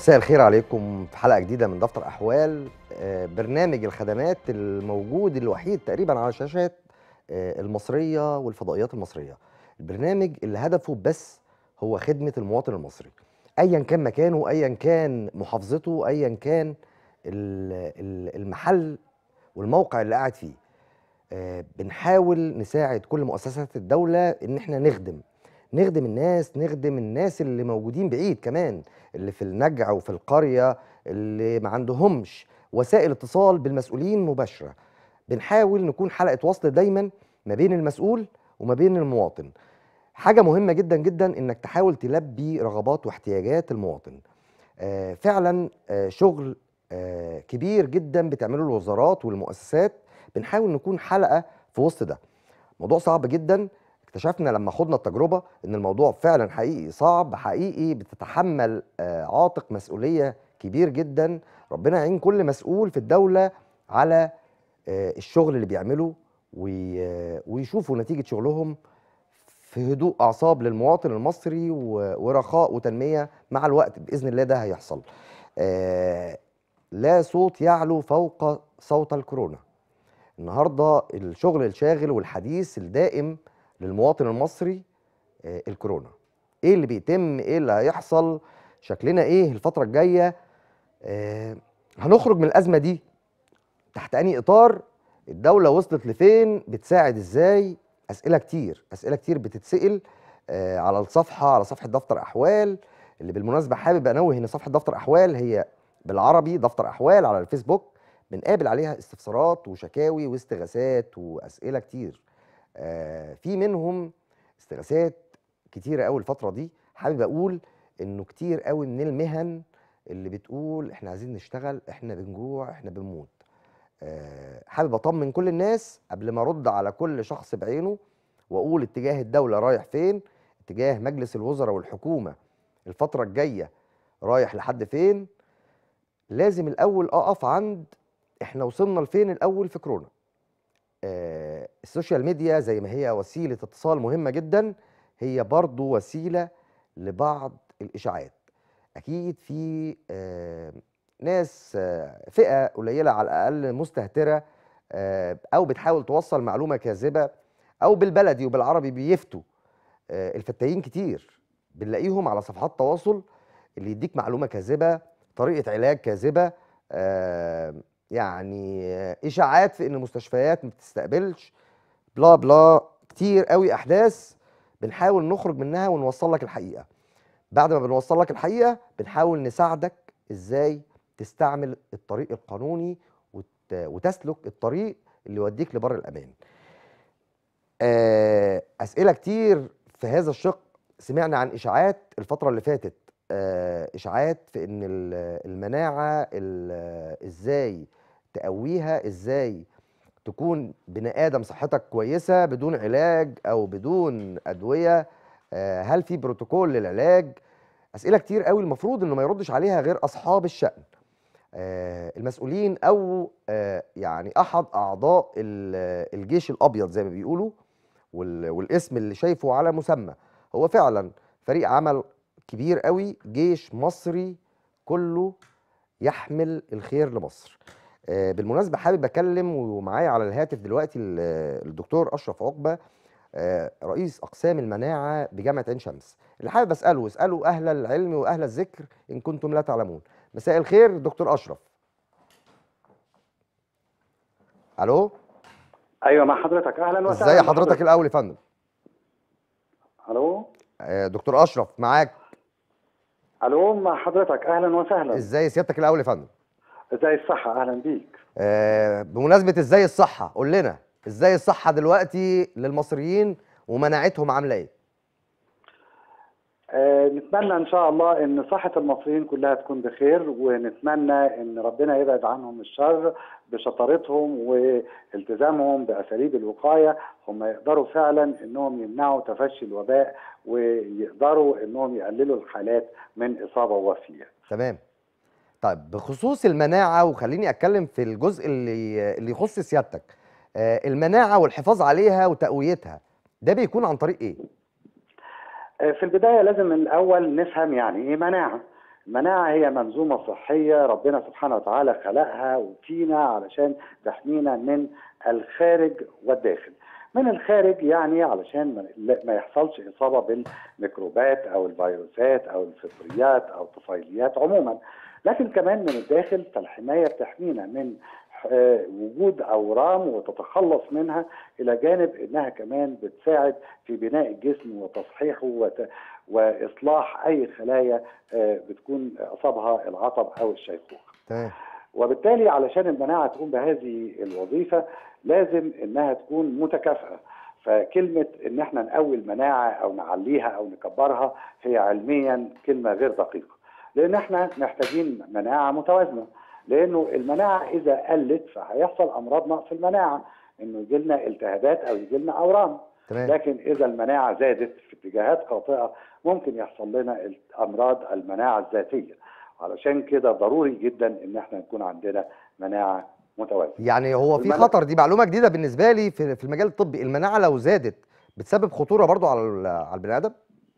مساء الخير عليكم في حلقه جديده من دفتر احوال آه، برنامج الخدمات الموجود الوحيد تقريبا على شاشات آه، المصريه والفضائيات المصريه البرنامج اللي هدفه بس هو خدمه المواطن المصري ايا كان مكانه ايا كان محافظته ايا كان ال- ال- المحل والموقع اللي قاعد فيه آه، بنحاول نساعد كل مؤسسات الدوله ان احنا نخدم نخدم الناس نخدم الناس اللي موجودين بعيد كمان اللي في النجع وفي القرية اللي ما عندهمش وسائل اتصال بالمسؤولين مباشرة بنحاول نكون حلقة وصل دايما ما بين المسؤول وما بين المواطن حاجة مهمة جدا جدا انك تحاول تلبي رغبات واحتياجات المواطن آه، فعلا آه، شغل آه، كبير جدا بتعمله الوزارات والمؤسسات بنحاول نكون حلقة في وسط ده موضوع صعب جدا اكتشفنا لما خضنا التجربة ان الموضوع فعلا حقيقي صعب حقيقي بتتحمل آه، عاتق مسؤولية كبير جدا ربنا يعين كل مسؤول في الدولة على آه، الشغل اللي بيعمله وي- آه، ويشوفوا نتيجة شغلهم في هدوء أعصاب للمواطن المصري و- ورخاء وتنمية مع الوقت بإذن الله ده هيحصل آه، لا صوت يعلو فوق صوت الكورونا النهارده الشغل الشاغل والحديث الدائم للمواطن المصري آه، الكورونا ايه اللي بيتم ايه اللي هيحصل شكلنا ايه الفتره الجايه آه، هنخرج من الازمه دي تحت اني اطار الدوله وصلت لفين بتساعد ازاي اسئله كتير اسئله كتير بتتسال آه، على الصفحه على صفحه دفتر احوال اللي بالمناسبه حابب انوه ان صفحه دفتر احوال هي بالعربي دفتر احوال على الفيسبوك بنقابل عليها استفسارات وشكاوي واستغاثات واسئله كتير آه، في منهم استغاثات كتيره قوي الفتره دي حابب اقول انه كتير قوي من المهن اللي بتقول احنا عايزين نشتغل احنا بنجوع احنا بنموت آه، حابب اطمن كل الناس قبل ما ارد على كل شخص بعينه واقول اتجاه الدوله رايح فين اتجاه مجلس الوزراء والحكومه الفتره الجايه رايح لحد فين لازم الاول اقف عند احنا وصلنا لفين الاول في كورونا آه، السوشيال ميديا زي ما هي وسيله اتصال مهمه جدا هي برضو وسيله لبعض الاشاعات اكيد في آه، ناس آه، فئه قليله على الاقل مستهتره آه، او بتحاول توصل معلومه كاذبه او بالبلدي وبالعربي بيفتوا آه، الفتاين كتير بنلاقيهم على صفحات التواصل اللي يديك معلومه كاذبه طريقه علاج كاذبه آه، يعني آه، اشاعات في ان المستشفيات ما بتستقبلش بلا بلا كتير قوي احداث بنحاول نخرج منها ونوصل لك الحقيقه بعد ما بنوصل لك الحقيقه بنحاول نساعدك ازاي تستعمل الطريق القانوني وت... وتسلك الطريق اللي يوديك لبر الامان آه، اسئله كتير في هذا الشق سمعنا عن اشاعات الفتره اللي فاتت آه، اشاعات في ان ال- المناعه ال- ازاي تقويها ازاي تكون بني ادم صحتك كويسه بدون علاج او بدون ادويه آه، هل في بروتوكول للعلاج اسئله كتير قوي المفروض انه ما يردش عليها غير اصحاب الشأن آه، المسؤولين او آه، يعني احد اعضاء ال- الجيش الابيض زي ما بيقولوا وال- والاسم اللي شايفه على مسمى هو فعلا فريق عمل كبير قوي جيش مصري كله يحمل الخير لمصر آه، بالمناسبه حابب اكلم ومعايا على الهاتف دلوقتي ال- الدكتور اشرف عقبه آه، رئيس اقسام المناعه بجامعه عين شمس اللي حابب اساله اسالوا اهل العلم واهل الذكر ان كنتم لا تعلمون مساء الخير دكتور اشرف الو ايوه مع حضرتك اهلا وسهلا ازاي حضرتك الاول يا فندم الو آه، دكتور اشرف معاك الو مع حضرتك اهلا وسهلا ازاي سيادتك الاول يا فندم ازاي الصحه اهلا بيك آه، بمناسبه ازاي الصحه قول لنا ازاي الصحه دلوقتي للمصريين ومناعتهم عامله ايه آه نتمنى ان شاء الله ان صحه المصريين كلها تكون بخير ونتمنى ان ربنا يبعد عنهم الشر بشطارتهم والتزامهم باساليب الوقايه هم يقدروا فعلا انهم يمنعوا تفشي الوباء ويقدروا انهم يقللوا الحالات من اصابه ووفاه تمام طيب بخصوص المناعه وخليني اتكلم في الجزء اللي اللي يخص سيادتك آه، المناعه والحفاظ عليها وتقويتها ده بيكون عن طريق ايه في البداية لازم الأول نفهم يعني إيه مناعة المناعة هي منظومة صحية ربنا سبحانه وتعالى خلقها وفينا علشان تحمينا من الخارج والداخل من الخارج يعني علشان ما- لا- ما يحصلش إصابة بالميكروبات أو الفيروسات أو الفطريات أو الطفيليات عموما لكن كمان من الداخل فالحماية بتحمينا من آه، وجود أورام وتتخلص منها إلى جانب إنها كمان بتساعد في بناء الجسم وتصحيحه وت... وإصلاح أي خلايا آه، بتكون أصابها العطب أو الشيخوخة تمام وبالتالي علشان المناعة تقوم بهذه الوظيفة لازم إنها تكون متكافئة فكلمة إن إحنا نقوي المناعة أو نعليها أو نكبرها هي علميا كلمة غير دقيقة لأن إحنا محتاجين مناعة متوازنة لأنه المناعة إذا قلت فهيحصل أمراض نقص المناعة إنه يجي لنا التهابات أو يجي لنا أورام تمام لكن إذا المناعة زادت في اتجاهات خاطئة ممكن يحصل لنا أمراض المناعة الذاتية علشان كده ضروري جدا إن احنا يكون عندنا مناعة متوازنة يعني هو في المناعة- خطر دي معلومه جديده بالنسبه لي في في المجال الطبي المناعه لو زادت بتسبب خطوره برضو على ال- على البني ادم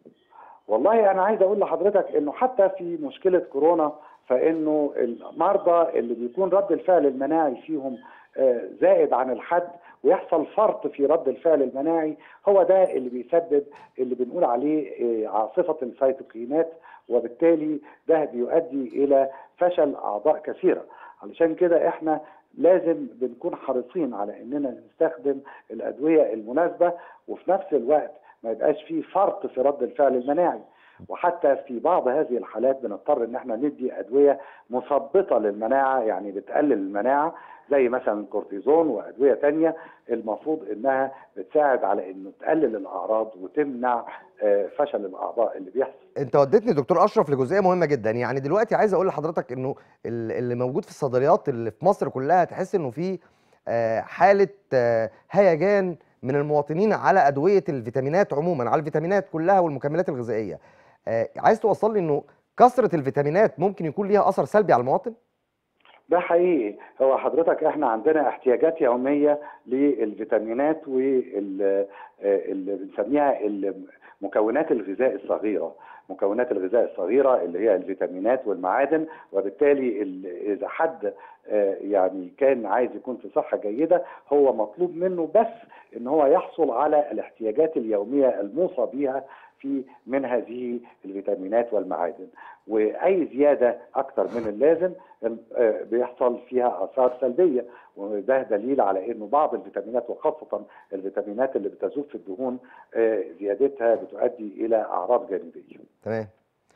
والله أنا عايز أقول لحضرتك إنه حتى في مشكلة كورونا فإنه المرضى اللي بيكون رد الفعل المناعي فيهم آه، زائد عن الحد ويحصل فرط في رد الفعل المناعي هو ده اللي بيسبب اللي بنقول عليه آه، عاصفة السيتوكينات وبالتالي ده بيؤدي إلى فشل أعضاء كثيرة علشان كده إحنا لازم بنكون حريصين على إننا نستخدم الأدوية المناسبة وفي نفس الوقت ما يبقاش فيه فرط في رد الفعل المناعي وحتى في بعض هذه الحالات بنضطر ان احنا ندي ادويه مثبطه للمناعه يعني بتقلل المناعه زي مثلا الكورتيزون وادويه تانية المفروض انها بتساعد على انه تقلل الاعراض وتمنع آه، فشل الاعضاء اللي بيحصل انت وديتني دكتور اشرف لجزئيه مهمه جدا يعني دلوقتي عايز اقول لحضرتك انه ال- اللي موجود في الصيدليات اللي في مصر كلها تحس انه في آه، حاله آه، هيجان من المواطنين على ادويه الفيتامينات عموما على الفيتامينات كلها والمكملات الغذائيه آه، عايز توصل لي انه كثره الفيتامينات ممكن يكون ليها اثر سلبي على المواطن ده حقيقي هو حضرتك احنا عندنا احتياجات يوميه للفيتامينات وال اللي بنسميها مكونات الغذاء الصغيره مكونات الغذاء الصغيره اللي هي الفيتامينات والمعادن وبالتالي ال- اذا حد آه، يعني كان عايز يكون في صحه جيده هو مطلوب منه بس ان هو يحصل على الاحتياجات اليوميه الموصى بها في من هذه الفيتامينات والمعادن واي زياده اكثر من اللازم آه، بيحصل فيها اثار سلبيه وده دليل على انه بعض الفيتامينات وخاصه الفيتامينات اللي بتذوب في الدهون آه، زيادتها بتؤدي الى اعراض جانبيه. تمام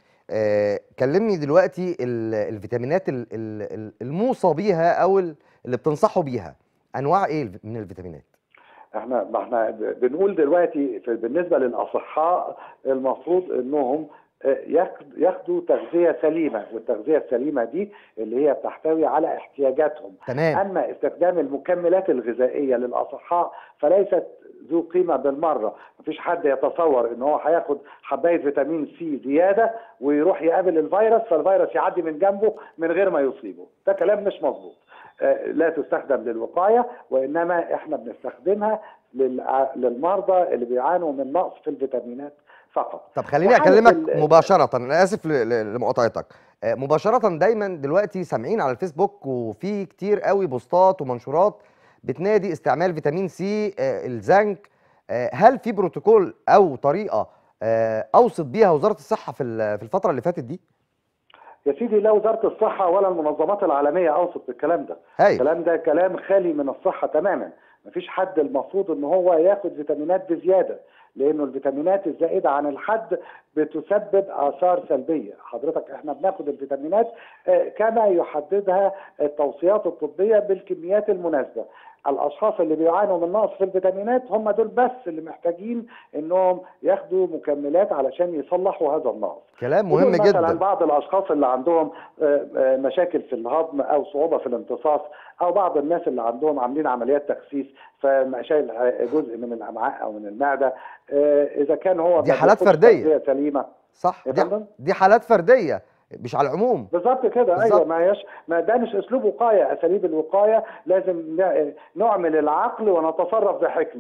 آه، كلمني دلوقتي ال- الفيتامينات ال- ال- ال- الموصى بيها او ال- اللي بتنصحوا بيها انواع ايه الف- من الفيتامينات احنا ما احنا بنقول دلوقتي في بالنسبه للاصحاء المفروض انهم آه، ياخد- ياخدوا تغذيه سليمه والتغذيه السليمه دي اللي هي بتحتوي على احتياجاتهم تمام اما استخدام المكملات الغذائيه للاصحاء فليست ذو قيمه بالمره مفيش حد يتصور ان هو هياخد حبايه فيتامين سي زياده ويروح يقابل الفيروس فالفيروس يعدي من جنبه من غير ما يصيبه ده كلام مش مظبوط آه، لا تستخدم للوقايه وانما احنا بنستخدمها للع- للمرضى اللي بيعانوا من نقص في الفيتامينات فقط طب خليني وحالة اكلمك ال- مباشره انا اسف ل- ل- لمقاطعتك آه، مباشره دايما دلوقتي سامعين على الفيسبوك وفي كتير قوي بوستات ومنشورات بتنادي استعمال فيتامين سي آه، الزنك آه، هل في بروتوكول او طريقه آه، اوصت بيها وزاره الصحه في ال- في الفتره اللي فاتت دي يا سيدي لا وزاره الصحه ولا المنظمات العالميه اوصت بالكلام ده هاي الكلام ده كلام خالي من الصحه تماما مفيش حد المفروض ان هو ياخد فيتامينات بزياده لانه الفيتامينات الزائده عن الحد بتسبب اثار سلبيه حضرتك احنا بناخد الفيتامينات آه، كما يحددها التوصيات الطبيه بالكميات المناسبه الاشخاص اللي بيعانوا من نقص في الفيتامينات هم دول بس اللي محتاجين انهم ياخدوا مكملات علشان يصلحوا هذا النقص كلام مهم ودول مثلا جدا بعض الاشخاص اللي عندهم آه، آه، مشاكل في الهضم او صعوبه في الامتصاص او بعض الناس اللي عندهم عاملين عمليات تخسيس فشايل آه، جزء من الامعاء او من المعده آه، اذا كان هو دي ما حالات بياخدش فردية. تغذية سليمه صح يا دي, فندم؟ دي حالات فرديه مش على العموم بالظبط كده بالظبط. ايوه ما هيش ما ده مش اسلوب وقايه اساليب الوقايه لازم ن- نعمل العقل ونتصرف بحكمه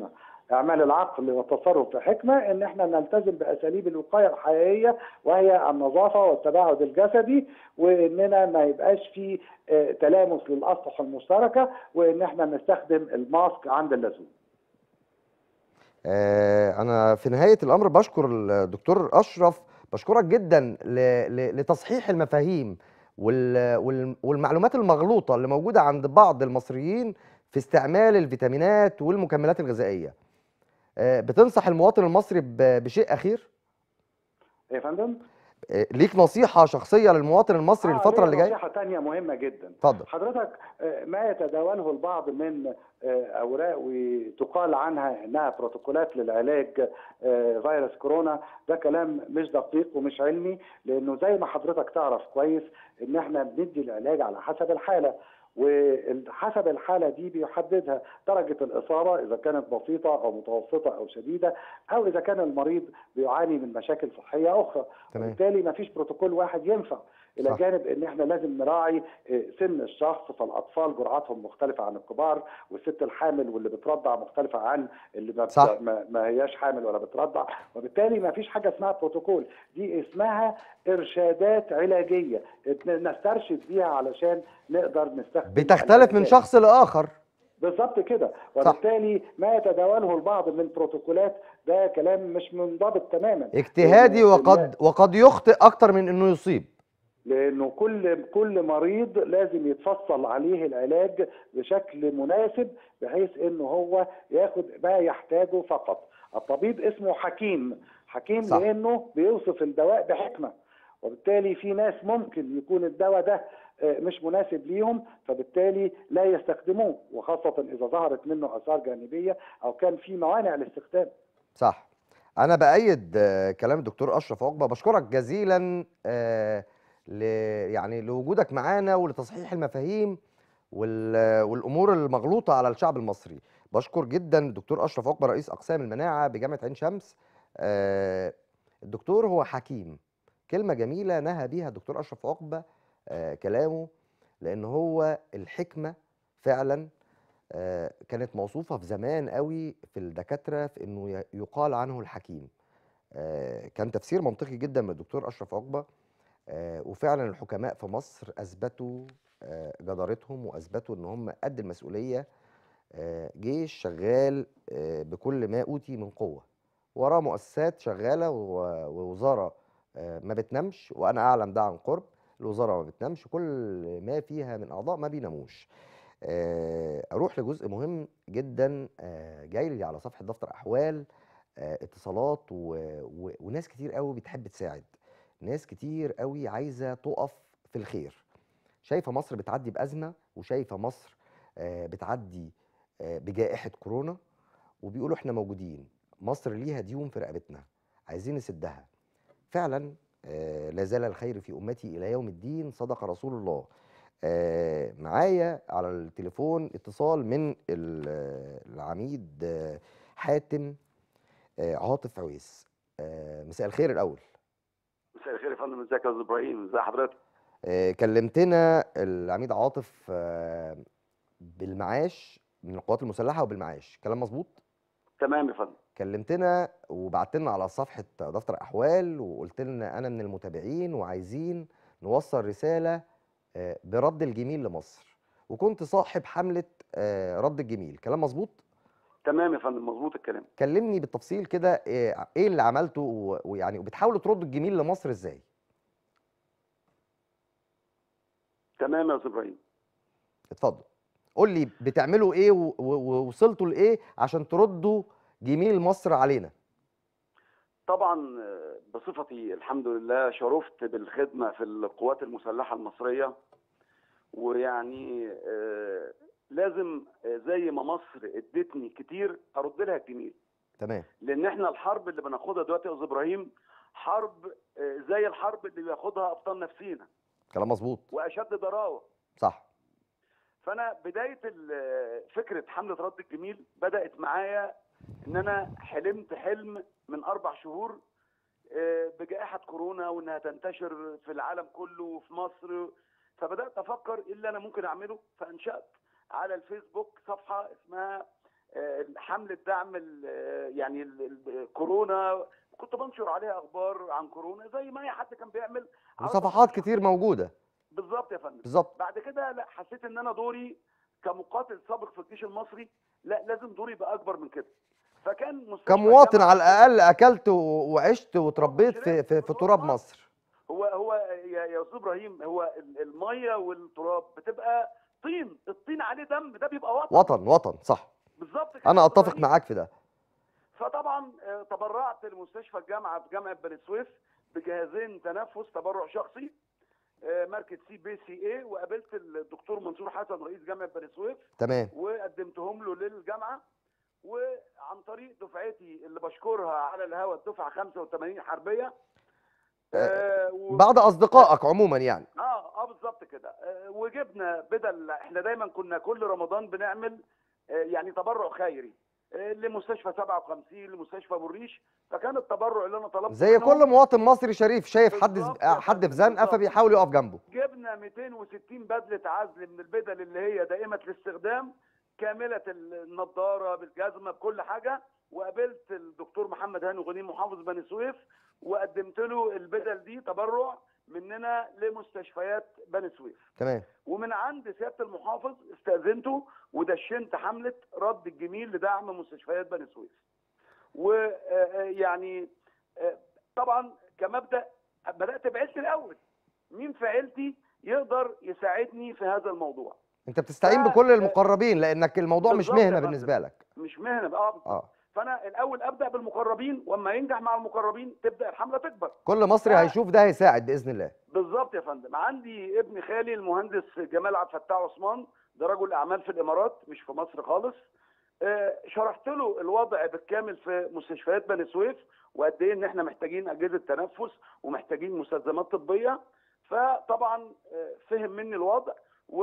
اعمال العقل والتصرف بحكمه ان احنا نلتزم باساليب الوقايه الحقيقيه وهي النظافه والتباعد الجسدي واننا ما يبقاش في آه، تلامس للاسطح المشتركه وان احنا نستخدم الماسك عند اللزوم. آه، انا في نهايه الامر بشكر الدكتور اشرف بشكرك جدا ل- ل- لتصحيح المفاهيم وال- وال- والمعلومات المغلوطه اللي موجوده عند بعض المصريين في استعمال الفيتامينات والمكملات الغذائيه آه، بتنصح المواطن المصري ب- بشيء اخير إيه يا فندم؟ آه، ليك نصيحه شخصيه للمواطن المصري آه، الفتره ليا اللي جايه نصيحه ثانيه مهمه جدا. اتفضل حضرتك آه، ما يتداوله البعض من آه، اوراق وتقال عنها انها بروتوكولات للعلاج آه، فيروس كورونا ده كلام مش دقيق ومش علمي لانه زي ما حضرتك تعرف كويس ان احنا بندي العلاج على حسب الحاله وحسب الحاله دي بيحددها درجه الاصابه اذا كانت بسيطه او متوسطه او شديده او اذا كان المريض بيعاني من مشاكل صحيه اخرى تمام وبالتالي ما فيش بروتوكول واحد ينفع الى صح. جانب ان احنا لازم نراعي آه، سن الشخص فالاطفال جرعاتهم مختلفه عن الكبار والست الحامل واللي بترضع مختلفه عن اللي ما, بت- صح. ما, ما هياش حامل ولا بترضع وبالتالي ما فيش حاجه اسمها بروتوكول دي اسمها ارشادات علاجيه نسترشد بيها علشان نقدر نستخدم بتختلف من العلاجات. شخص لاخر بالظبط كده وبالتالي ما يتداوله البعض من بروتوكولات ده كلام مش منضبط تماما اجتهادي لأنه- وقد وقد يخطئ اكتر من انه يصيب لانه كل كل مريض لازم يتفصل عليه العلاج بشكل مناسب بحيث انه هو ياخد ما يحتاجه فقط الطبيب اسمه حكيم حكيم صح. لانه بيوصف الدواء بحكمه وبالتالي في ناس ممكن يكون الدواء ده آه، مش مناسب ليهم فبالتالي لا يستخدموه وخاصة إذا ظهرت منه آثار جانبية أو كان في موانع للاستخدام صح انا بايد آه، كلام الدكتور اشرف عقبه بشكرك جزيلا آه، ل يعني لوجودك معانا ولتصحيح المفاهيم وال- والامور المغلوطه على الشعب المصري بشكر جدا الدكتور اشرف عقبه رئيس اقسام المناعه بجامعه عين شمس آه، الدكتور هو حكيم كلمه جميله نهى بيها الدكتور اشرف عقبه آه، كلامه لان هو الحكمه فعلا آه، كانت موصوفه في زمان قوي في الدكاتره في انه ي- يقال عنه الحكيم آه، كان تفسير منطقي جدا من الدكتور اشرف عقبه آه، وفعلا الحكماء في مصر اثبتوا آه، جدارتهم واثبتوا ان هم قد المسؤوليه آه، جيش شغال آه، بكل ما اوتي من قوه وراه مؤسسات شغاله و- ووزاره آه، ما بتنامش وانا اعلم ده عن قرب الوزاره ما بتنامش كل ما فيها من اعضاء ما بيناموش آه، اروح لجزء مهم جدا آه، جاي لي على صفحه دفتر احوال آه، اتصالات و... و... وناس كتير قوي بتحب تساعد ناس كتير قوي عايزه تقف في الخير شايفه مصر بتعدي بازمه وشايفه مصر آه، بتعدي آه، بجائحه كورونا وبيقولوا احنا موجودين مصر ليها ديون في رقبتنا عايزين نسدها فعلا آه، لا زال الخير في امتي الى يوم الدين صدق رسول الله آه، معايا على التليفون اتصال من ال- آه، العميد آه، حاتم آه، عاطف عويس آه، مساء الخير الاول مساء الخير يا فندم ازيك يا استاذ ابراهيم ازي حضرتك آه، كلمتنا العميد عاطف آه، بالمعاش من القوات المسلحه وبالمعاش كلام مظبوط تمام يا فندم كلمتنا وبعت لنا على صفحه دفتر احوال وقلت لنا انا من المتابعين وعايزين نوصل رساله آه، برد الجميل لمصر وكنت صاحب حمله آه، رد الجميل كلام مظبوط تمام يا فندم مظبوط الكلام كلمني بالتفصيل كده ايه إيه اللي عملته و- ويعني وبتحاولوا تردوا الجميل لمصر ازاي تمام يا استاذ ابراهيم اتفضل قول لي بتعملوا ايه و- و- ووصلتوا لايه عشان تردوا جميل مصر علينا طبعا آه، بصفتي الحمد لله شرفت بالخدمه في القوات المسلحه المصريه ويعني آه، لازم آه، زي ما مصر ادتني كتير ارد لها الجميل تمام لان احنا الحرب اللي بناخدها دلوقتي يا استاذ ابراهيم حرب آه، زي الحرب اللي بياخدها ابطال نفسينا كلام مظبوط واشد ضراوه صح فانا بدايه ال- فكره حمله رد الجميل بدات معايا ان انا حلمت حلم من اربع شهور آه، بجائحه كورونا وانها تنتشر في العالم كله وفي مصر فبدات افكر ايه اللي انا ممكن اعمله فانشات على الفيسبوك صفحه اسمها آه، حمله دعم ال- آه، يعني ال- ال- كورونا كنت بنشر عليها اخبار عن كورونا زي ما اي حد كان بيعمل على وصفحات صفحته كتير موجوده بالظبط يا فندم بالظبط بعد كده لا حسيت ان انا دوري كمقاتل سابق في الجيش المصري لا لازم دوري يبقى اكبر من كده فكان مستشفى كمواطن الجامعة- على الاقل اكلت و- وعشت وتربيت في في, في تراب مصر هو هو يا يا استاذ ابراهيم هو ال- الميه والتراب بتبقى طين الطين عليه دم ده بيبقى وطن وطن وطن صح بالظبط كده انا يا اتفق إبراهيم. معاك في ده فطبعا آه، تبرعت لمستشفى الجامعه في جامعه بني سويف بجهازين تنفس تبرع شخصي آه، ماركه سي بي سي اي وقابلت الدكتور منصور حسن رئيس جامعه بني سويف تمام وقدمتهم له للجامعه وعن طريق دفعتي اللي بشكرها على الهوا الدفعه 85 حربيه آه، و- بعد اصدقائك عموما يعني اه اه بالظبط كده آه وجبنا بدل احنا دايما كنا كل رمضان بنعمل آه يعني تبرع خيري آه لمستشفى 57 لمستشفى ابو الريش فكان التبرع اللي انا طلبته زي منهم كل مواطن مصري شريف شايف حد بالظبط يا حد في فندم، زنقه بالظبط. فبيحاول يقف جنبه جبنا 260 بدله عزل من البدل اللي هي دائمه الاستخدام كامله النضاره بالجزمه بكل حاجه وقابلت الدكتور محمد هاني غنيم محافظ بني سويف وقدمت له البدل دي تبرع مننا لمستشفيات بني سويف تمام ومن عند سياده المحافظ استاذنته ودشنت حمله رد الجميل لدعم مستشفيات بني سويف. ويعني طبعا كمبدا بدات بعيلتي الاول. مين في عيلتي يقدر يساعدني في هذا الموضوع؟ انت بتستعين ف- بكل المقربين لانك الموضوع مش بالظبط يا مهنه فندم. بالنسبه لك مش مهنه بقى اه فانا الاول ابدا بالمقربين واما ينجح مع المقربين تبدا الحمله تكبر. كل مصري ف- هيشوف ده هيساعد باذن الله بالظبط يا فندم عندي ابن خالي المهندس جمال عبد الفتاح عثمان ده رجل اعمال في الامارات مش في مصر خالص آه، شرحت له الوضع بالكامل في مستشفيات بني سويف وقد ايه ان احنا محتاجين اجهزه تنفس ومحتاجين مستلزمات طبيه فطبعا آه، فهم مني الوضع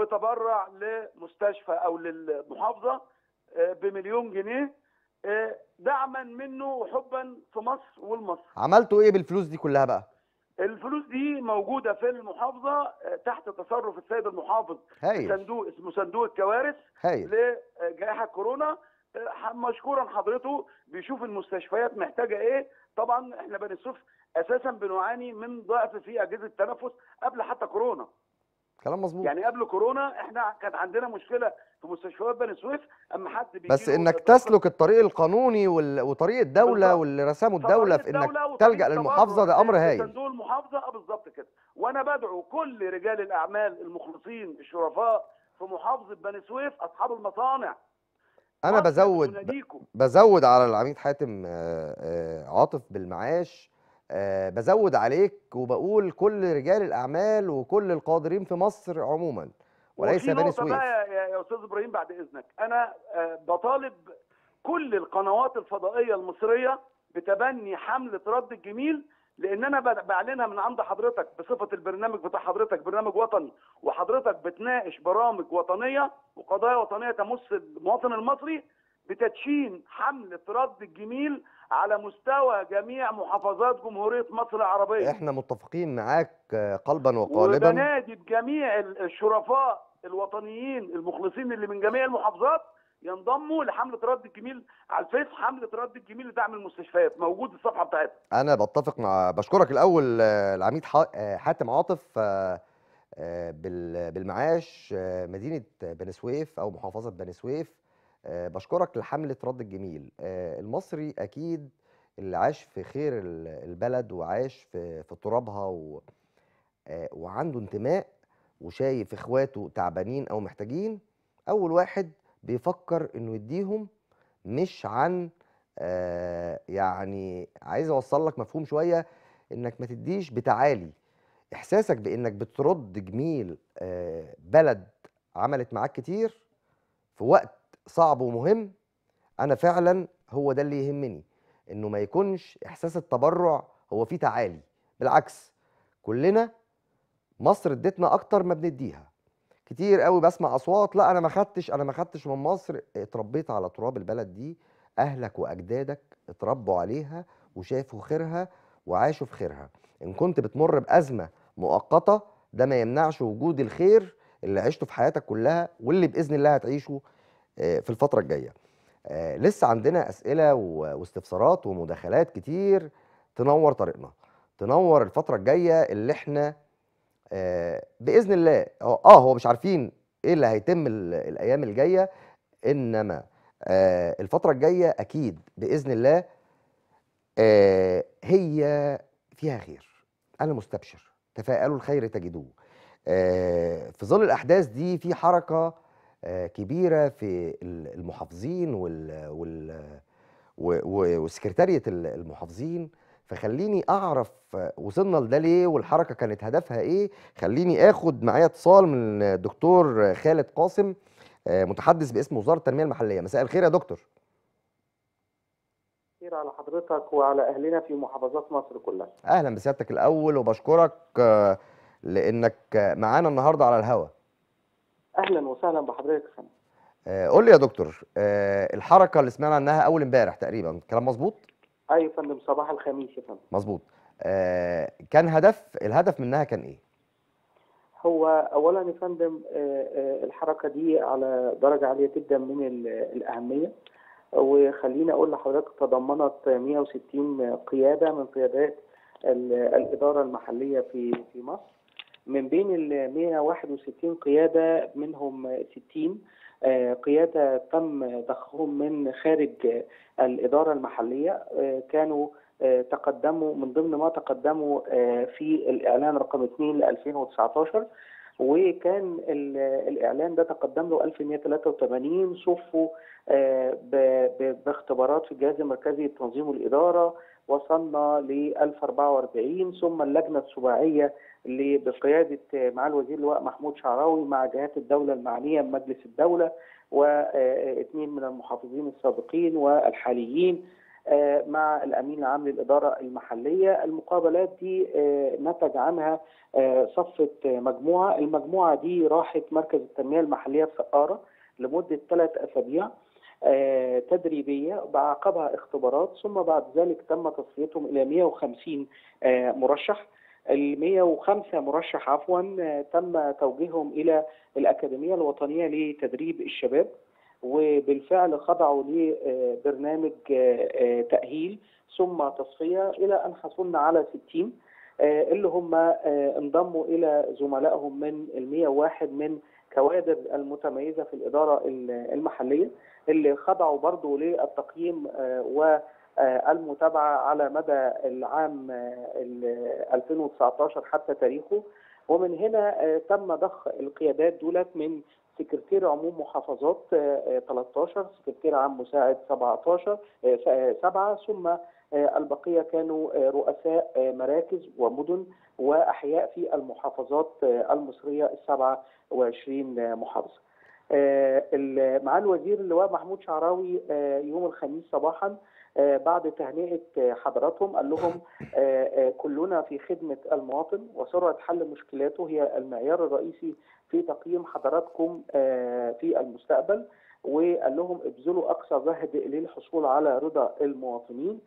وتبرع لمستشفى او للمحافظه آه، بمليون جنيه آه، دعما منه وحبا في مصر والمصر عملتوا ايه بالفلوس دي كلها بقى الفلوس دي موجوده في المحافظه آه، تحت تصرف السيد المحافظ هايل صندوق اسمه صندوق الكوارث هايل لجائحه كورونا آه، ح- مشكورا حضرته بيشوف المستشفيات محتاجه ايه طبعا احنا بني سويف اساسا بنعاني من ضعف في اجهزه التنفس قبل حتى كورونا كلام مظبوط يعني قبل كورونا احنا كان عندنا مشكله في مستشفيات بني سويف اما حد بيجي بس انك تسلك الطريق القانوني وال... وطريق الدوله بالظبط. واللي رسمه الدوله في انك تلجا للمحافظه ده امر هايل صندوق المحافظه اه بالظبط كده وانا بدعو كل رجال الاعمال المخلصين الشرفاء في محافظه بني سويف اصحاب المصانع انا مصر بزود بتناديكم. بزود على العميد حاتم آه، آه، عاطف بالمعاش آه، بزود عليك وبقول كل رجال الاعمال وكل القادرين في مصر عموما وليس وفي بني نقطة سويف بقى يا, يا استاذ ابراهيم بعد اذنك انا آه، بطالب كل القنوات الفضائيه المصريه بتبني حمله رد الجميل لان انا ب- بعلنها من عند حضرتك بصفه البرنامج بتاع حضرتك برنامج وطني وحضرتك بتناقش برامج وطنيه وقضايا وطنيه تمس المواطن المصري بتدشين حمله رد الجميل على مستوى جميع محافظات جمهوريه مصر العربيه احنا متفقين معاك آه، قلبا وقالبا وبنادي بجميع ال- الشرفاء الوطنيين المخلصين اللي من جميع المحافظات ينضموا لحمله رد الجميل على الفيس حمله رد الجميل لدعم المستشفيات موجود الصفحه بتاعتها انا بتفق مع بشكرك الاول آه، العميد ح- آه، حاتم عاطف آه، آه، بال- بالمعاش آه، مدينه بني سويف او محافظه بني سويف آه، بشكرك لحمله رد الجميل آه، المصري اكيد اللي عاش في خير ال- البلد وعاش في في ترابها و آه، وعنده انتماء وشايف اخواته تعبانين او محتاجين اول واحد بيفكر انه يديهم مش عن آه، يعني عايز اوصل لك مفهوم شويه انك ما تديش بتعالي احساسك بانك بترد جميل آه، بلد عملت معاك كتير في وقت صعب ومهم انا فعلا هو ده اللي يهمني انه ما يكونش احساس التبرع هو فيه تعالي بالعكس كلنا مصر ادتنا اكتر ما بنديها كتير قوي بسمع اصوات لا انا ما خدتش انا ما خدتش من مصر اتربيت على تراب البلد دي اهلك واجدادك اتربوا عليها وشافوا خيرها وعاشوا في خيرها ان كنت بتمر بازمه مؤقته ده ما يمنعش وجود الخير اللي عشته في حياتك كلها واللي باذن الله هتعيشه آه، في الفتره الجايه آه لسه عندنا اسئله و- واستفسارات ومداخلات كتير تنور طريقنا تنور الفتره الجايه اللي احنا آه باذن الله اه آه، هو مش عارفين ايه اللي هيتم ال- الايام الجايه انما آه الفتره الجايه اكيد باذن الله آه هي فيها خير انا مستبشر تفاءلوا الخير تجدوه آه في ظل الاحداث دي في حركه آه كبيره في ال- المحافظين وال وال و- و- وسكرتاريه ال- المحافظين فخليني اعرف آه، وصلنا لده ليه والحركه كانت هدفها ايه خليني اخد معايا اتصال من الدكتور خالد قاسم آه، متحدث باسم وزاره التنميه المحليه مساء الخير يا دكتور خير على حضرتك وعلى أهلنا في محافظات مصر كلها اهلا بسيادتك الاول وبشكرك آه، لانك آه، معانا النهارده على الهوا أهلا وسهلا بحضرتك يا فندم آه، قول لي يا دكتور آه، الحركه اللي سمعنا عنها اول امبارح تقريبا كلام مظبوط أيوة يا فندم صباح الخميس يا فندم مظبوط آه، كان هدف الهدف منها كان ايه هو أولا يا فندم آه، آه، الحركة دي على درجة عالية جدا من ال- الأهمية وخليني أقول لحضرتك تضمنت 160 قيادة من قيادات ال- الإدارة المحلية في في مصر من بين ال 161 قيادة منهم 60 آه، قيادة تم ضخهم من خارج آه، الإدارة المحلية آه، كانوا آه، تقدموا من ضمن ما تقدموا آه، في الإعلان رقم 2 ل 2019 وكان ال- الإعلان ده تقدم له 1183 صفوا آه، ب- ب- باختبارات في الجهاز المركزي للتنظيم والإدارة وصلنا ل 1044 ثم اللجنة السباعية اللي بقيادة آه، مع الوزير اللواء محمود شعراوي مع جهات الدولة المعنية بمجلس الدولة واثنين من المحافظين السابقين والحاليين آه، مع الامين العام للاداره المحليه المقابلات دي آه، نتج عنها آه، صفه آه، مجموعه المجموعه دي راحت مركز التنميه المحليه في سقاره لمده ثلاث اسابيع آه، تدريبيه بعقبها اختبارات ثم بعد ذلك تم تصفيتهم الى 150 آه، مرشح ال 105 مرشح عفوا آه، تم توجيههم الى الاكاديميه الوطنيه لتدريب الشباب وبالفعل خضعوا لبرنامج تأهيل ثم تصفية إلى أن حصلنا على 60 آه، اللي هم آه، انضموا إلى زملائهم من ال 101 من كوادر المتميزة في الإدارة المحلية اللي خضعوا برضو للتقييم آه، والمتابعة على مدى العام آه، ال 2019 حتى تاريخه ومن هنا آه، تم ضخ القيادات دولت من سكرتير عموم محافظات آه، آه، 13 سكرتير عام مساعد 17 آه، س- آه، سبعة ثم آه، البقية كانوا آه، رؤساء آه، مراكز ومدن وأحياء في المحافظات آه، المصرية السبعة وعشرين محافظة آه، ال- معالي الوزير اللواء محمود شعراوي آه، يوم الخميس صباحا آه، بعد تهنئة آه، حضراتهم قال لهم آه، آه، كلنا في خدمة المواطن وسرعة حل مشكلاته هي المعيار الرئيسي في تقييم حضراتكم آه، في المستقبل وقال لهم ابذلوا اقصى جهد للحصول على رضا المواطنين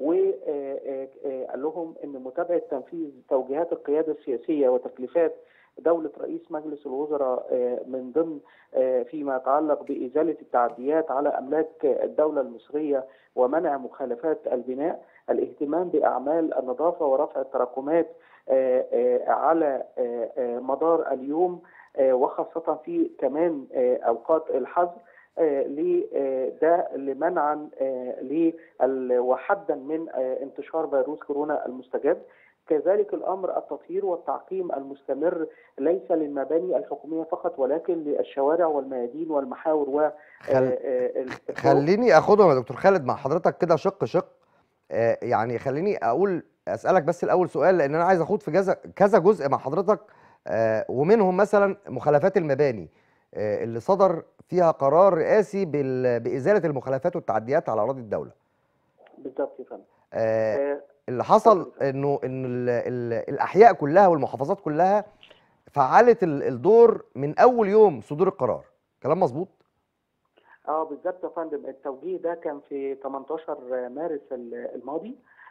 وقال لهم ان متابعه تنفيذ توجيهات القياده السياسيه وتكليفات دولة رئيس مجلس الوزراء آه، من ضمن آه، فيما يتعلق بإزالة التعديات على أملاك الدولة المصرية ومنع مخالفات البناء الاهتمام بأعمال النظافة ورفع التراكمات آه، آه، على آه، آه، مدار اليوم آه، وخاصة في كمان آه، أوقات الحظر آه، ل- آه، ده لمنعا آه، لل- وحدا من آه، انتشار فيروس كورونا المستجد كذلك الامر التطهير والتعقيم المستمر ليس للمباني الحكوميه فقط ولكن للشوارع والميادين والمحاور و خل... آه، آه، الطرق. خليني اخدهم يا دكتور خالد مع حضرتك كده شق شق آه، يعني خليني اقول اسالك بس الاول سؤال لان انا عايز اخوض في كذا كذا جزء مع حضرتك آه، ومنهم مثلا مخالفات المباني آه، اللي صدر فيها قرار رئاسي بال- بازاله المخالفات والتعديات على اراضي الدوله بالظبط يا فندم آه، آه، اللي حصل اتفضل. انه ان ال ال الاحياء كلها والمحافظات كلها فعلت ال- الدور من اول يوم صدور القرار كلام مظبوط اه بالظبط يا فندم التوجيه ده كان في 18 مارس ال- الماضي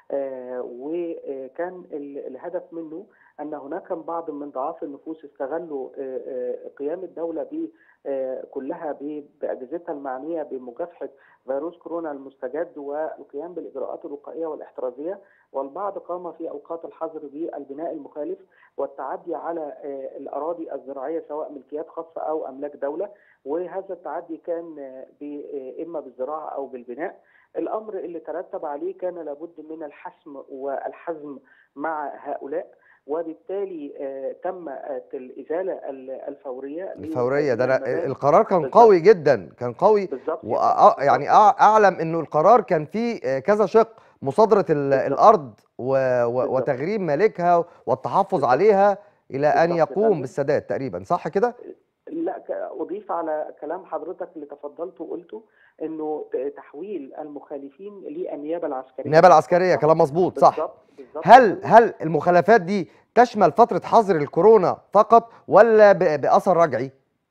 آه، وكان ال- الهدف منه ان هناك بعض من ضعاف النفوس استغلوا آه، آه، قيام الدوله ب آه، كلها ب- باجهزتها المعنيه بمكافحه فيروس كورونا المستجد والقيام بالاجراءات الوقائيه والاحترازيه والبعض قام في اوقات الحظر بالبناء المخالف والتعدي على آه، الاراضي الزراعيه سواء ملكيات خاصه او املاك دوله وهذا التعدي كان آه، ب- آه، اما بالزراعه او بالبناء الامر اللي ترتب عليه كان لابد من الحسم والحزم مع هؤلاء وبالتالي آه، تم آه، الازاله ال- الفوريه الفوريه ده لتأمين أنا المباني. القرار كان بالظبط. قوي جدا كان قوي بالظبط وأ- يعني أع- اعلم انه القرار كان فيه آه، كذا شق مصادره ال- بالظبط. الارض و- و- بالظبط. وتغريم مالكها والتحفظ بالظبط. عليها الى ان بالظبط يا يقوم فندم. بالسداد تقريبا صح كده لا ك- اضيف على كلام حضرتك اللي تفضلت وقلته انه ت- تحويل المخالفين للنيابه العسكريه النيابه العسكريه كلام مظبوط صح بالظبط بالظبط هل هل المخالفات دي تشمل فتره حظر الكورونا فقط ولا ب- باثر رجعي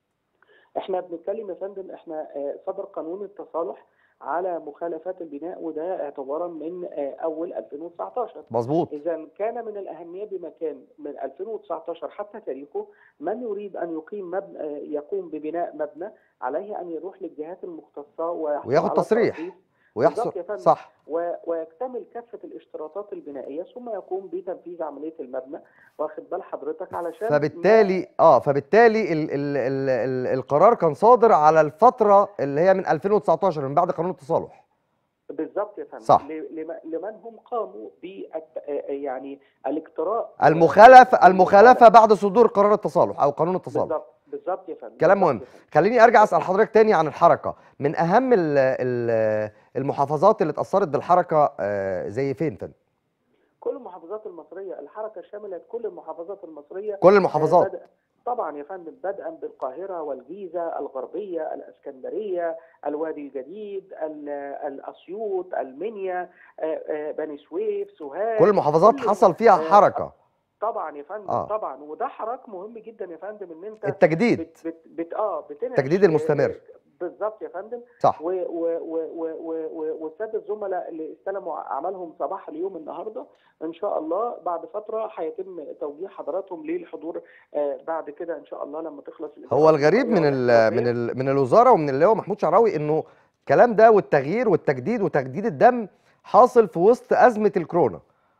احنا بنتكلم يا فندم احنا آه، صدر قانون التصالح على مخالفات البناء وده اعتبارا من آه، اول 2019 مظبوط إذا كان من الأهمية بمكان من 2019 حتى تاريخه من يريد أن يقيم مبنى يقوم ببناء مبنى عليه أن يروح للجهات المختصة ويحصل وياخد على تصريح. ترخيص ويحصل بالظبط يا فندم. صح و- ويكتمل كافة الاشتراطات البنائية ثم يقوم بتنفيذ عملية المبنى واخد بال حضرتك علشان فبالتالي اه فبالتالي ال ال ال ال القرار كان صادر على الفتره اللي هي من 2019 من بعد قانون التصالح بالظبط يا فندم صح. ل- لم- لمن هم قاموا ب يعني الاقتراء المخالفه المخالفه بعد صدور قرار التصالح او قانون التصالح بالظبط بالظبط يا فندم كلام بالظبط مهم. يا فندم. خليني ارجع اسال حضرتك تاني عن الحركه من اهم ال ال المحافظات اللي اتاثرت بالحركه آه، زي فين فين كل المحافظات المصرية الحركة شملت كل المحافظات المصرية كل المحافظات بدأ طبعا يا فندم بدءا بالقاهرة والجيزة الغربية الإسكندرية الوادي الجديد ال- الأسيوط المنيا آه، آه، بني سويف سوهاج كل المحافظات كل- حصل فيها آه، حركه طبعا يا فندم آه. طبعا وده حراك مهم جدا يا فندم ان انت التجديد بت بت بت اه بتنعش التجديد المستمر. آه، بالظبط يا فندم صح و- و- و- و- و- و- والساده الزملاء اللي استلموا اعمالهم صباح اليوم النهارده ان شاء الله بعد فتره هيتم توجيه حضراتهم للحضور آه، بعد كده ان شاء الله لما تخلص هو الإجراءات الغريب من ال الاحترازية. من ال من الوزاره ومن اللواء محمود شعراوي انه الكلام ده والتغيير والتجديد وتجديد الدم حاصل في وسط ازمه الكورونا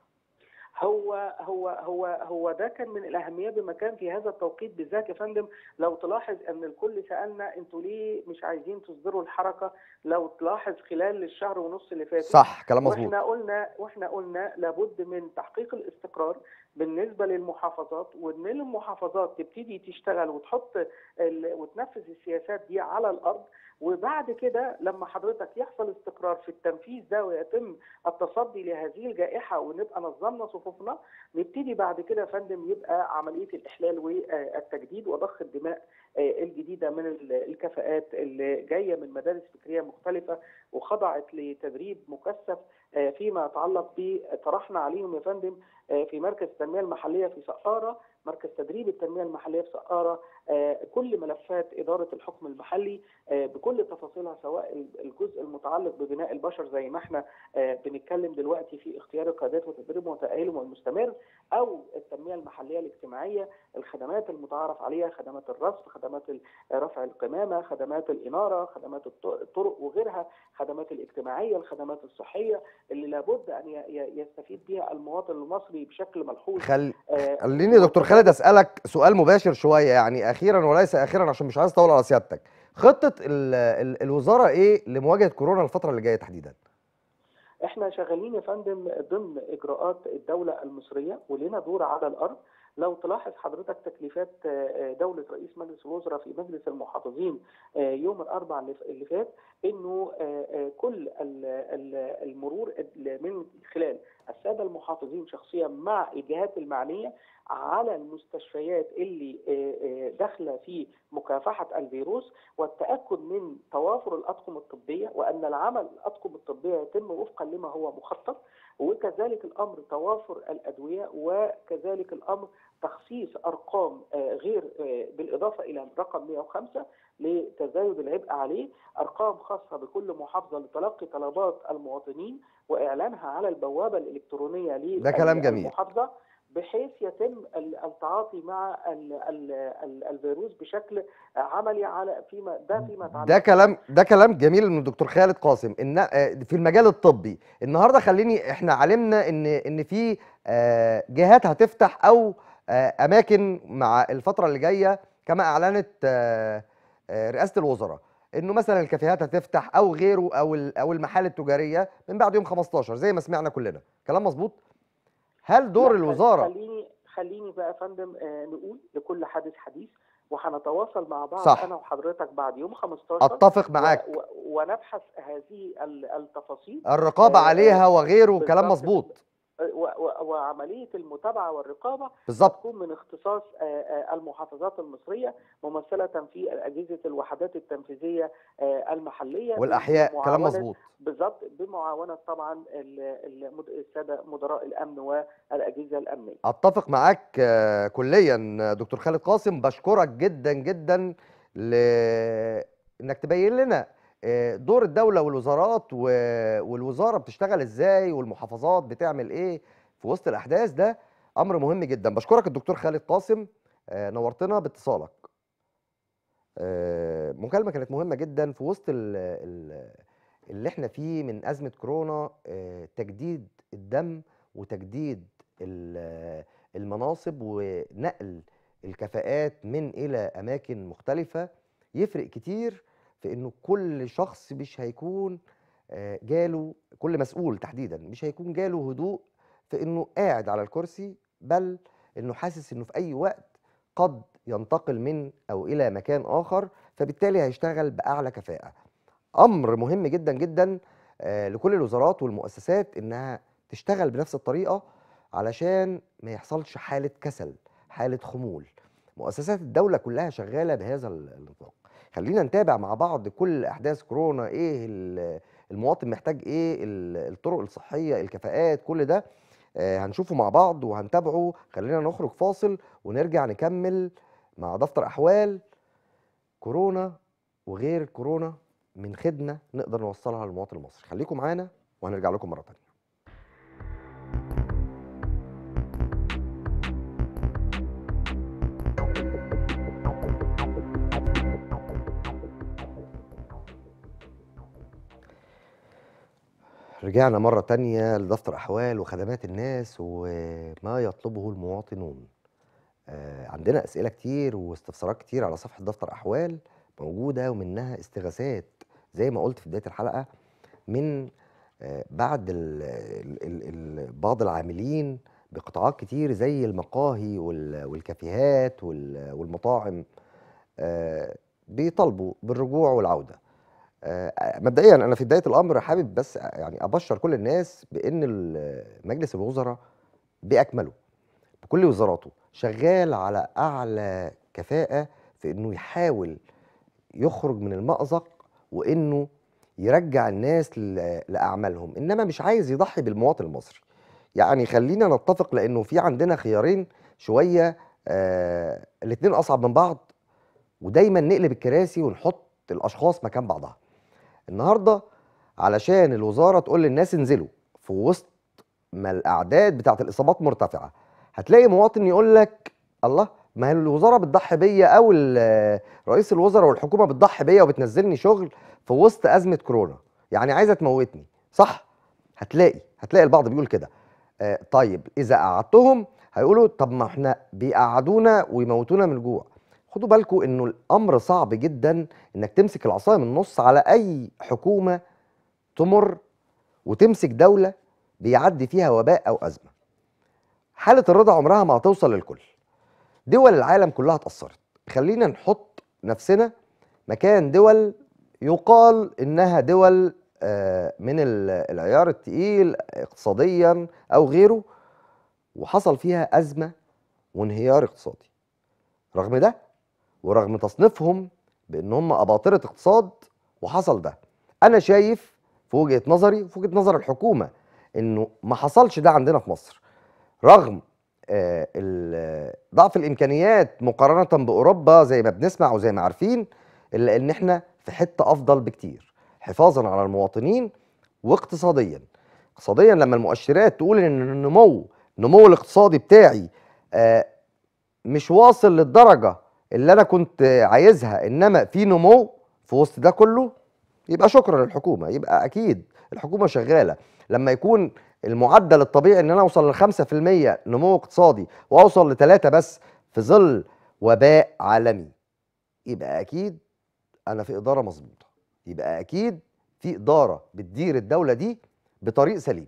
هو هو هو هو ده كان من الاهميه بمكان في هذا التوقيت بالذات يا فندم لو تلاحظ ان الكل سالنا انتوا ليه مش عايزين تصدروا الحركه لو تلاحظ خلال الشهر ونص اللي فاتوا صح كلام مظبوط واحنا قلنا واحنا قلنا لابد من تحقيق الاستقرار بالنسبه للمحافظات وان المحافظات تبتدي تشتغل وتحط ال- وتنفذ السياسات دي على الارض وبعد كده لما حضرتك يحصل استقرار في التنفيذ ده ويتم التصدي لهذه الجائحه ونبقى نظمنا صفوفنا نبتدي بعد كده يا فندم يبقى عمليه الاحلال والتجديد وضخ الدماء آه، الجديده من ال- الكفاءات اللي جايه من مدارس فكريه مختلفه وخضعت لتدريب مكثف آه، فيما يتعلق بطرحنا عليهم يا فندم آه، في مركز التنميه المحليه في سقاره مركز تدريب التنميه المحليه في سقاره آه، كل ملفات اداره الحكم المحلي آه، بكل تفاصيلها سواء الجزء المتعلق ببناء البشر زي ما احنا آه، بنتكلم دلوقتي في اختيار القيادات وتدريبهم وتاهيلهم المستمر او التنميه المحليه الاجتماعيه الخدمات المتعارف عليها خدمات الرصف خدمات ال- رفع القمامه خدمات الاناره خدمات الط- الطرق وغيرها خدمات الاجتماعيه الخدمات الصحيه اللي لابد ان ي- ي- يستفيد بها المواطن المصري بشكل ملحوظ خل... آه، خليني يا دكتور خالد اسالك سؤال مباشر شويه يعني اخيرا وليس اخيرا عشان مش عايز اطول على سيادتك خطه ال... ال... الوزاره ايه لمواجهه كورونا الفتره اللي جايه تحديدا احنا شغالين يا فندم ضمن اجراءات الدوله المصريه ولنا دور على الارض لو تلاحظ حضرتك تكليفات آه، دوله رئيس مجلس الوزراء في مجلس المحافظين آه، يوم الاربعاء اللي ف- اللي فات انه آه، آه، كل ال- ال- المرور ال- من خلال الساده المحافظين شخصيا مع الجهات المعنيه على المستشفيات اللي آه، آه، داخله في مكافحه الفيروس والتاكد من توافر الاطقم الطبيه وان العمل الاطقم الطبيه يتم وفقا لما هو مخطط وكذلك الامر توافر الادويه وكذلك الامر تخصيص ارقام آه، غير آه، بالاضافه الى رقم 105 لتزايد العبء عليه ارقام خاصه بكل محافظه لتلقي طلبات المواطنين واعلانها على البوابه الالكترونيه ده كلام جميل. للمحافظه بحيث يتم ال- التعاطي مع ال- ال- ال- الفيروس بشكل عملي على فيما ده فيما يتعلق ده كلام ده كلام جميل من الدكتور خالد قاسم ان آه، في المجال الطبي النهارده خليني احنا علمنا ان ان في آه، جهات هتفتح او آه، اماكن مع الفتره اللي جايه كما اعلنت آه، آه، رئاسه الوزراء انه مثلا الكافيهات هتفتح او غيره او ال- او المحال التجاريه من بعد يوم 15 زي ما سمعنا كلنا كلام مظبوط هل دور لا، خل- الوزاره خليني خليني بقى يا فندم آه، نقول لكل حادث حديث وهنتواصل مع بعض صح. انا وحضرتك بعد يوم 15 اتفق معاك و- و- ونبحث هذه ال- التفاصيل الرقابه آه، عليها وغيره كلام بالظبط مظبوط و- و- وعمليه المتابعه والرقابه بالظبط تكون من اختصاص آه، آه، المحافظات المصريه ممثله في اجهزه الوحدات التنفيذيه آه، المحليه والاحياء كلام بمعاونة- مظبوط بالظبط بمعاونه طبعا ال- المد- الساده مدراء الامن والاجهزه الامنيه اتفق معاك آه، كليا آه، دكتور خالد قاسم بشكرك جدا جدا ل... انك تبين لنا آه، دور الدوله والوزارات و... والوزاره بتشتغل ازاي والمحافظات بتعمل ايه في وسط الاحداث ده امر مهم جدا بشكرك الدكتور خالد قاسم آه، نورتنا باتصالك آه، مكالمه كانت مهمه جدا في وسط ال... ال... اللي احنا فيه من ازمه كورونا آه، تجديد الدم وتجديد ال- المناصب ونقل الكفاءات من الى اماكن مختلفه يفرق كتير في انه كل شخص مش هيكون آه، جاله كل مسؤول تحديدا مش هيكون جاله هدوء في انه قاعد على الكرسي بل انه حاسس انه في اي وقت قد ينتقل من او الى مكان اخر فبالتالي هيشتغل باعلى كفاءه امر مهم جدا جدا آه، لكل الوزارات والمؤسسات انها تشتغل بنفس الطريقه علشان ما يحصلش حاله كسل حاله خمول مؤسسات الدوله كلها شغاله بهذا ال- النطاق خلينا نتابع مع بعض كل احداث كورونا ايه ال- المواطن محتاج ايه ال- الطرق الصحيه الكفاءات كل ده آه، هنشوفه مع بعض وهنتابعه خلينا نخرج فاصل ونرجع نكمل مع دفتر احوال كورونا وغير كورونا من خدمه نقدر نوصلها للمواطن المصري خليكم معانا وهنرجع لكم مره تانية رجعنا مرة تانية لدفتر أحوال وخدمات الناس وما يطلبه المواطنون آه، عندنا أسئلة كتير واستفسارات كتير على صفحة دفتر أحوال موجودة ومنها استغاثات زي ما قلت في بداية الحلقة من آه، بعد ال ال ال بعض العاملين بقطاعات كتير زي المقاهي وال- والكافيهات وال- والمطاعم آه، بيطالبوا بالرجوع والعودة آه، مبدئيا انا في بدايه الامر حابب بس يعني ابشر كل الناس بان ال- مجلس الوزراء باكمله بكل وزاراته شغال على اعلى كفاءه في انه يحاول يخرج من المأزق وانه يرجع الناس ل- لاعمالهم انما مش عايز يضحي بالمواطن المصري يعني خلينا نتفق لانه في عندنا خيارين شويه آه الاثنين اصعب من بعض ودايما نقلب الكراسي ونحط الاشخاص مكان بعضها النهارده علشان الوزاره تقول للناس انزلوا في وسط ما الاعداد بتاعت الاصابات مرتفعه هتلاقي مواطن يقول لك الله ما هي الوزاره بتضحي بيا او ال- رئيس الوزراء والحكومه بتضحي بيا وبتنزلني شغل في وسط ازمه كورونا يعني عايزه تموتني صح هتلاقي هتلاقي البعض بيقول كده آه طيب اذا قعدتهم هيقولوا طب ما احنا بيقعدونا ويموتونا من الجوع خدوا بالكم انه الامر صعب جدا انك تمسك العصايه من النص على اي حكومه تمر وتمسك دوله بيعدي فيها وباء او ازمه حاله الرضا عمرها ما هتوصل للكل دول العالم كلها اتاثرت خلينا نحط نفسنا مكان دول يقال انها دول آه، من ال- العيار التقيل اقتصاديا او غيره وحصل فيها ازمه وانهيار اقتصادي رغم ده ورغم تصنيفهم بان هم اباطره اقتصاد وحصل ده انا شايف في وجهه نظري وفي وجهه نظر الحكومه انه ما حصلش ده عندنا في مصر رغم آه، ال- ضعف الامكانيات مقارنه باوروبا زي ما بنسمع وزي ما عارفين الا ان احنا في حته افضل بكتير حفاظا على المواطنين واقتصاديا اقتصاديا لما المؤشرات تقول ان النمو النمو الاقتصادي بتاعي آه، مش واصل للدرجه اللي انا كنت عايزها انما في نمو في وسط ده كله يبقى شكرا للحكومه يبقى اكيد الحكومه شغاله لما يكون المعدل الطبيعي ان انا اوصل ل 5% نمو اقتصادي واوصل لثلاثة بس في ظل وباء عالمي يبقى اكيد انا في اداره مظبوطه يبقى اكيد في اداره بتدير الدوله دي بطريق سليم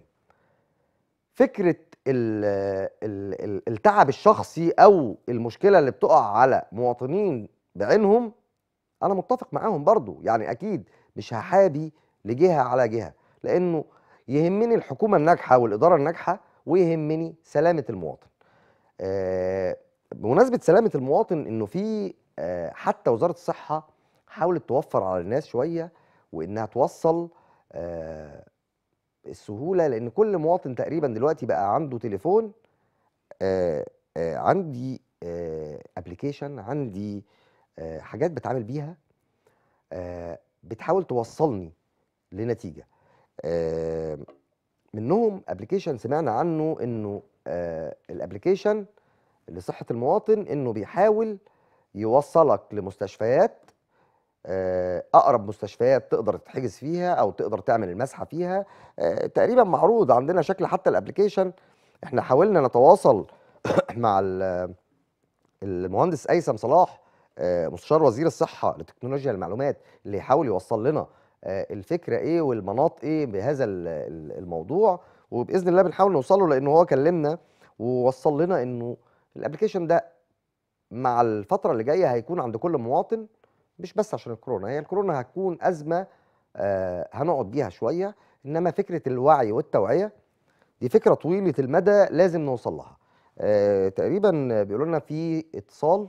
فكره ال ال ال التعب الشخصي او المشكله اللي بتقع على مواطنين بعينهم انا متفق معاهم برضو يعني اكيد مش هحابي لجهه على جهه لانه يهمني الحكومه الناجحه والاداره الناجحه ويهمني سلامه المواطن آه، بمناسبه سلامه المواطن انه في آه، حتى وزاره الصحه حاولت توفر على الناس شويه وانها توصل آه، السهوله لان كل مواطن تقريبا دلوقتي بقى عنده تليفون آه، آه، عندي ابلكيشن عندي آه، حاجات بتعامل بيها آه، بتحاول توصلني لنتيجه آه، منهم ابلكيشن سمعنا عنه انه الابلكيشن لصحه المواطن انه بيحاول يوصلك لمستشفيات آه، اقرب مستشفيات تقدر تتحجز فيها او تقدر تعمل المسحه فيها آه، تقريبا معروض عندنا شكل حتى الابلكيشن احنا حاولنا نتواصل مع ال- المهندس ايسم صلاح آه، مستشار وزير الصحه لتكنولوجيا المعلومات اللي يحاول يوصل لنا آه، الفكره ايه والمناط ايه بهذا ال- ال- الموضوع وباذن الله بنحاول نوصل له لانه هو كلمنا ووصل لنا انه الابلكيشن ده مع الفتره اللي جايه هيكون عند كل مواطن مش بس عشان الكورونا هي الكورونا هتكون ازمه آه، هنقعد بيها شويه انما فكره الوعي والتوعيه دي فكره طويله المدى لازم نوصل لها آه، تقريبا بيقولوا لنا في اتصال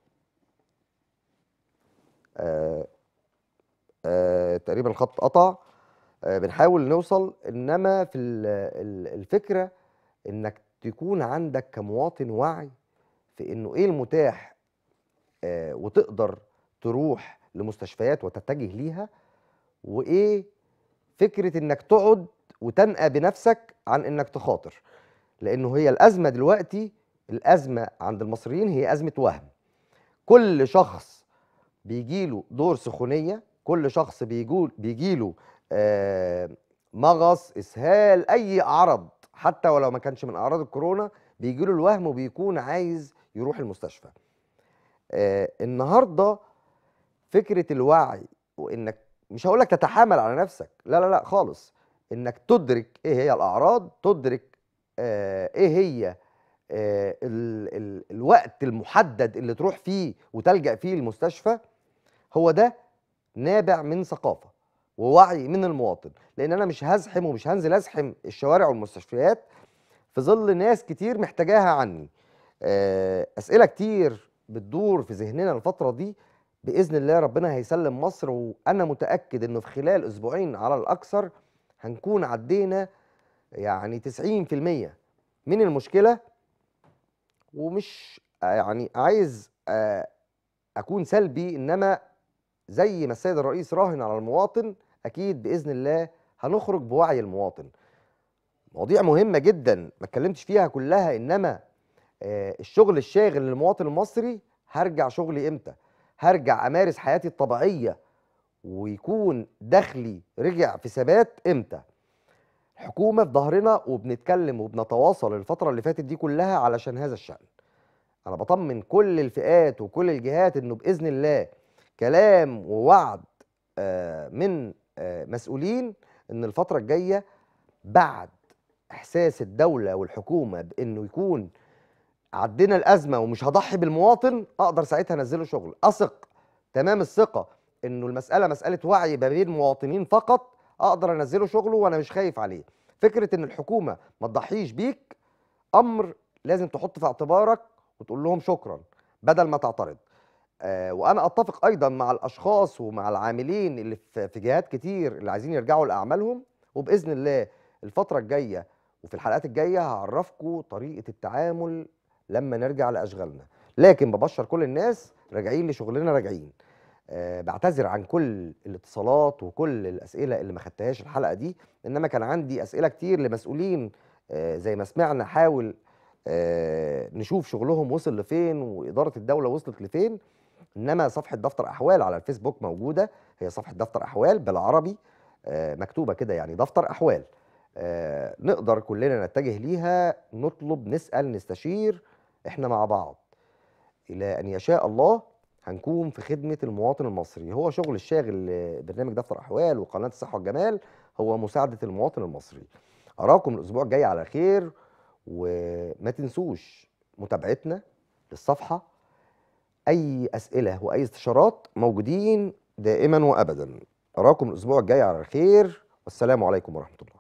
آه، آه، تقريبا الخط قطع آه، بنحاول نوصل انما في ال- ال- الفكره انك تكون عندك كمواطن وعي في انه ايه المتاح آه، وتقدر تروح لمستشفيات وتتجه ليها وايه فكره انك تقعد وتنأى بنفسك عن انك تخاطر لانه هي الازمه دلوقتي الازمه عند المصريين هي ازمه وهم كل شخص بيجيله دور سخونيه كل شخص بيجول بيجيله آه، مغص اسهال اي عرض حتى ولو ما كانش من اعراض الكورونا بيجيله الوهم وبيكون عايز يروح المستشفى آه، النهارده فكره الوعي وانك مش هقول لك تتحامل على نفسك لا لا لا خالص انك تدرك ايه هي الاعراض تدرك آه، ايه هي آه، ال ال الوقت المحدد اللي تروح فيه وتلجأ فيه المستشفى هو ده نابع من ثقافة ووعي من المواطن لان انا مش هزحم ومش هنزل ازحم الشوارع والمستشفيات في ظل ناس كتير محتاجاها عني آه، اسئله كتير بتدور في ذهننا الفتره دي باذن الله ربنا هيسلم مصر وانا متاكد انه في خلال اسبوعين على الاكثر هنكون عدينا يعني 90% من المشكله ومش آه، يعني عايز آه، اكون سلبي انما زي ما السيد الرئيس راهن على المواطن اكيد باذن الله هنخرج بوعي المواطن مواضيع مهمه جدا ما اتكلمتش فيها كلها انما آه، الشغل الشاغل للمواطن المصري هرجع شغلي امتى هرجع امارس حياتي الطبيعيه ويكون دخلي رجع في ثبات امتى الحكومه في ظهرنا وبنتكلم وبنتواصل الفتره اللي فاتت دي كلها علشان هذا الشان انا بطمن كل الفئات وكل الجهات انه باذن الله كلام ووعد آه، من آه، مسؤولين ان الفتره الجايه بعد احساس الدوله والحكومه بانه يكون عدينا الازمه ومش هضحي بالمواطن اقدر ساعتها انزله شغل اثق تمام الثقه انه المساله مساله وعي ما بين مواطنين فقط اقدر انزله شغله وانا مش خايف عليه فكره ان الحكومه ما تضحيش بيك امر لازم تحط في اعتبارك وتقول لهم شكرا بدل ما تعترض آه وانا اتفق ايضا مع الاشخاص ومع العاملين اللي في في جهات كتير اللي عايزين يرجعوا لاعمالهم وباذن الله الفتره الجايه وفي الحلقات الجايه هعرفكم طريقه التعامل لما نرجع لاشغالنا لكن ببشر كل الناس راجعين لشغلنا راجعين أه بعتذر عن كل الاتصالات وكل الاسئله اللي ما خدتهاش الحلقه دي انما كان عندي اسئله كتير لمسؤولين أه زي ما سمعنا حاول أه نشوف شغلهم وصل لفين واداره الدوله وصلت لفين انما صفحه دفتر احوال على الفيسبوك موجوده هي صفحه دفتر احوال بالعربي أه مكتوبه كده يعني دفتر احوال أه نقدر كلنا نتجه ليها نطلب نسال نستشير احنا مع بعض الى ان يشاء الله هنكون في خدمه المواطن المصري هو شغل الشاغل برنامج دفتر احوال وقناه الصحه والجمال هو مساعده المواطن المصري اراكم الاسبوع الجاي على خير وما تنسوش متابعتنا للصفحه اي اسئله واي استشارات موجودين دائما وابدا اراكم الاسبوع الجاي على خير والسلام عليكم ورحمه الله